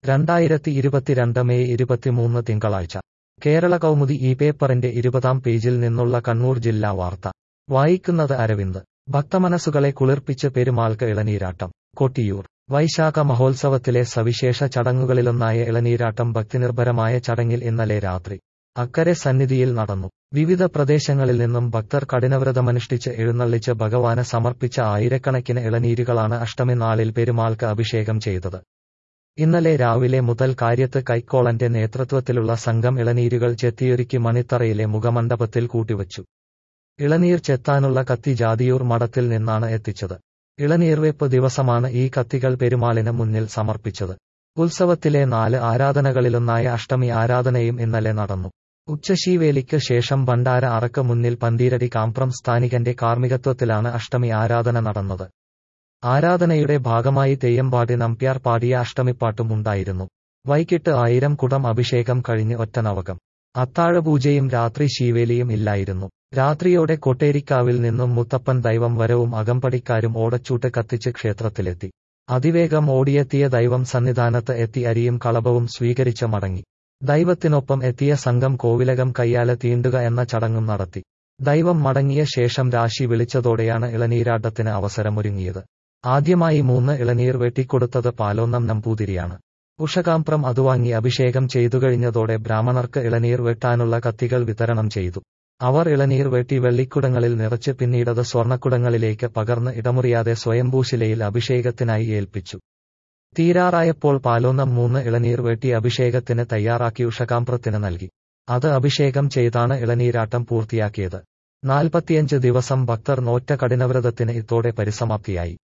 രണ്ടായിരത്തി ഇരുപത്തിരണ്ട് മെയ് ഇരുപത്തിമൂന്ന് തിങ്കളാഴ്ച കേരള കൗമുദി ഈ പേപ്പറിന്റെ ഇരുപതാം പേജിൽ നിന്നുള്ള കണ്ണൂർ ജില്ലാ വാർത്ത വായിക്കുന്നത് അരവിന്ദ് ഭക്തമനസ്സുകളെ കുളിർപ്പിച്ച് പെരുമാൾക്ക് ഇളനീരാട്ടം കൊട്ടിയൂർ വൈശാഖ മഹോത്സവത്തിലെ സവിശേഷ ചടങ്ങുകളിലൊന്നായ ഇളനീരാട്ടം ഭക്തിനിർഭരമായ ചടങ്ങിൽ ഇന്നലെ രാത്രി അക്കരെ സന്നിധിയിൽ നടന്നു വിവിധ പ്രദേശങ്ങളിൽ നിന്നും ഭക്തർ കഠിനവ്രതമനുഷ്ഠിച്ച് എഴുന്നള്ളിച്ച് ഭഗവാന് സമർപ്പിച്ച ആയിരക്കണക്കിന് ഇളനീരുകളാണ് അഷ്ടമി നാളിൽ പെരുമാൾക്ക് അഭിഷേകം ചെയ്തത് ഇന്നലെ രാവിലെ മുതൽ കാര്യത്ത് കൈക്കോളന്റെ നേതൃത്വത്തിലുള്ള സംഘം ഇളനീരുകൾ ചെത്തിയൊരുക്കി മണിത്തറയിലെ മുഖമണ്ഡപത്തിൽ കൂട്ടിവച്ചു ഇളനീർ ചെത്താനുള്ള കത്തി ജാതിയൂർ മഠത്തിൽ നിന്നാണ് എത്തിച്ചത് ഇളനീർവെപ്പ് ദിവസമാണ് ഈ കത്തികൾ പെരുമാളിന് മുന്നിൽ സമർപ്പിച്ചത് ഉത്സവത്തിലെ നാല് ആരാധനകളിലൊന്നായ അഷ്ടമി ആരാധനയും ഇന്നലെ നടന്നു ഉച്ചശീവേലിക്ക് ശേഷം ഭണ്ഡാര അറക്ക് മുന്നിൽ പന്തീരടി കാമ്പ്രം സ്ഥാനികന്റെ കാർമ്മികത്വത്തിലാണ് അഷ്ടമി ആരാധന നടന്നത് ആരാധനയുടെ ഭാഗമായി തെയ്യമ്പാടി നമ്പ്യാർ പാടിയ അഷ്ടമിപ്പാട്ടും ഉണ്ടായിരുന്നു വൈകിട്ട് ആയിരം കുടം അഭിഷേകം കഴിഞ്ഞ് ഒറ്റനവകം അത്താഴപൂജയും രാത്രി ശീവേലിയും ഇല്ലായിരുന്നു രാത്രിയോടെ കൊട്ടേരിക്കാവിൽ നിന്നും മുത്തപ്പൻ ദൈവം വരവും അകമ്പടിക്കാരും ഓടച്ചൂട്ട് കത്തിച്ച് ക്ഷേത്രത്തിലെത്തി അതിവേഗം ഓടിയെത്തിയ ദൈവം സന്നിധാനത്ത് എത്തി അരിയും കളഭവും സ്വീകരിച്ച് മടങ്ങി ദൈവത്തിനൊപ്പം എത്തിയ സംഘം കോവിലകം കയ്യാല തീണ്ടുക എന്ന ചടങ്ങും നടത്തി ദൈവം മടങ്ങിയ ശേഷം രാശി വിളിച്ചതോടെയാണ് ഇളനീരാട്ടത്തിന് അവസരമൊരുങ്ങിയത് ആദ്യമായി മൂന്ന് ഇളനീർ വെട്ടിക്കൊടുത്തത് പാലോന്നം നമ്പൂതിരിയാണ് ഉഷകാംപ്രം അതുവാങ്ങി അഭിഷേകം ചെയ്തുകഴിഞ്ഞതോടെ ബ്രാഹ്മണർക്ക് ഇളനീർ വെട്ടാനുള്ള കത്തികൾ വിതരണം ചെയ്തു അവർ ഇളനീർ വെട്ടി വെള്ളിക്കുടങ്ങളിൽ നിറച്ച് പിന്നീടത് സ്വർണ്ണക്കുടങ്ങളിലേക്ക് പകർന്ന് ഇടമുറിയാതെ സ്വയംഭൂശിലയിൽ അഭിഷേകത്തിനായി ഏൽപ്പിച്ചു തീരാറായപ്പോൾ പാലോന്നം മൂന്ന് ഇളനീർ വെട്ടി അഭിഷേകത്തിന് തയ്യാറാക്കി ഉഷകാംപ്രത്തിന് നൽകി അത് അഭിഷേകം ചെയ്താണ് ഇളനീരാട്ടം പൂർത്തിയാക്കിയത് നാൽപ്പത്തിയഞ്ച് ദിവസം ഭക്തർ നോറ്റ കഠിനവ്രതത്തിന് ഇതോടെ പരിസമാപ്തിയായി